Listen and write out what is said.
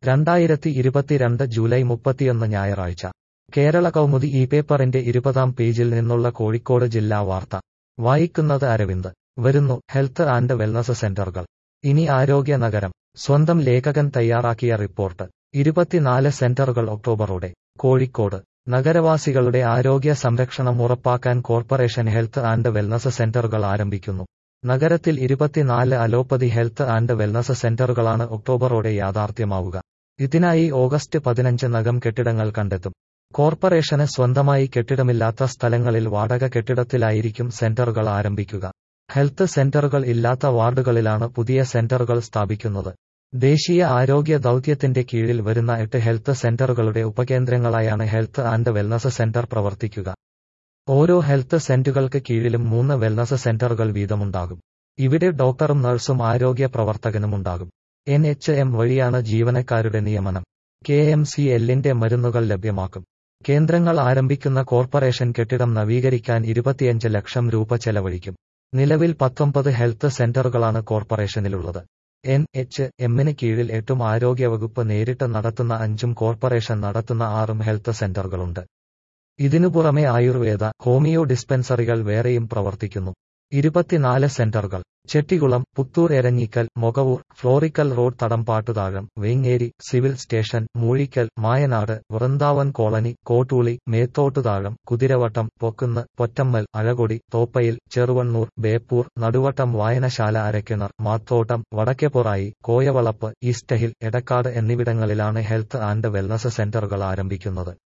രണ്ടായിരത്തി ഇരുപത്തിരണ്ട് ജൂലൈ മുപ്പത്തിയൊന്ന് ഞായറാഴ്ച കേരള കൗമുദി ഈ പേപ്പറിന്റെ ഇരുപതാം പേജിൽ നിന്നുള്ള കോഴിക്കോട് ജില്ലാ വാർത്ത വായിക്കുന്നത് അരവിന്ദ് വരുന്നു ഹെൽത്ത് ആൻഡ് വെൽനസ് സെന്ററുകൾ ഇനി ആരോഗ്യ നഗരം സ്വന്തം ലേഖകൻ തയ്യാറാക്കിയ റിപ്പോർട്ട് ഇരുപത്തിനാല് സെന്ററുകൾ ഒക്ടോബറോടെ കോഴിക്കോട് നഗരവാസികളുടെ ആരോഗ്യ സംരക്ഷണം ഉറപ്പാക്കാൻ കോർപ്പറേഷൻ ഹെൽത്ത് ആൻഡ് വെൽനസ് സെന്ററുകൾ ആരംഭിക്കുന്നു നഗരത്തിൽ ഇരുപത്തിനാല് അലോപ്പതി ഹെൽത്ത് ആൻഡ് വെൽനസ് സെന്ററുകളാണ് ഒക്ടോബറോടെ യാഥാർത്ഥ്യമാവുക ഇതിനായി ഓഗസ്റ്റ് പതിനഞ്ചിനകം കെട്ടിടങ്ങൾ കണ്ടെത്തും കോർപ്പറേഷന് സ്വന്തമായി കെട്ടിടമില്ലാത്ത സ്ഥലങ്ങളിൽ വാടക കെട്ടിടത്തിലായിരിക്കും സെന്ററുകൾ ആരംഭിക്കുക ഹെൽത്ത് സെന്ററുകൾ ഇല്ലാത്ത വാർഡുകളിലാണ് പുതിയ സെന്ററുകൾ സ്ഥാപിക്കുന്നത് ദേശീയ ആരോഗ്യ ദൗത്യത്തിന്റെ കീഴിൽ വരുന്ന എട്ട് ഹെൽത്ത് സെന്ററുകളുടെ ഉപകേന്ദ്രങ്ങളായാണ് ഹെൽത്ത് ആൻഡ് വെൽനസ് സെന്റർ പ്രവർത്തിക്കുക ഓരോ ഹെൽത്ത് സെന്ററുകൾക്ക് കീഴിലും മൂന്ന് വെൽനസ് സെന്ററുകൾ വീതമുണ്ടാകും ഇവിടെ ഡോക്ടറും നഴ്സും ആരോഗ്യ പ്രവർത്തകനും ഉണ്ടാകും എൻ എച്ച് എം വഴിയാണ് ജീവനക്കാരുടെ നിയമനം കെ എം സി എല്ലിന്റെ മരുന്നുകൾ ലഭ്യമാക്കും കേന്ദ്രങ്ങൾ ആരംഭിക്കുന്ന കോർപ്പറേഷൻ കെട്ടിടം നവീകരിക്കാൻ ഇരുപത്തിയഞ്ച് ലക്ഷം രൂപ ചെലവഴിക്കും നിലവിൽ പത്തൊമ്പത് ഹെൽത്ത് സെന്ററുകളാണ് കോർപ്പറേഷനിലുള്ളത് എൻ എച്ച് എമ്മിന് കീഴിൽ എട്ടും ആരോഗ്യവകുപ്പ് നേരിട്ട് നടത്തുന്ന അഞ്ചും കോർപ്പറേഷൻ നടത്തുന്ന ആറും ഹെൽത്ത് സെന്ററുകളുണ്ട് ഇതിനു പുറമെ ആയുർവേദ ഹോമിയോ ഡിസ്പെൻസറികൾ വേറെയും പ്രവർത്തിക്കുന്നു ഇരുപത്തിനാല് സെന്ററുകൾ ചെട്ടികുളം പുത്തൂർ എരഞ്ഞിക്കൽ മൊകവൂർ ഫ്ലോറിക്കൽ road Thadampattuthazham Vengeri civil station Moozhikkal Mayanad Vrindavan colony Kottooli Methottuthazham Kuthiravattam Pokkunnu Pottammal Azhakodi Thoppayil Cheruvannur Beypore Naduvattam വായനശാല അരക്കിണർ മാത്തോട്ടം വടക്കേപ്പുറായി കോയവളപ്പ് ഈസ്റ്റഹിൽ എടക്കാട് എന്നിവിടങ്ങളിലാണ് ഹെൽത്ത് ആൻഡ് വെൽനസ് സെന്ററുകൾ ആരംഭിക്കുന്നത്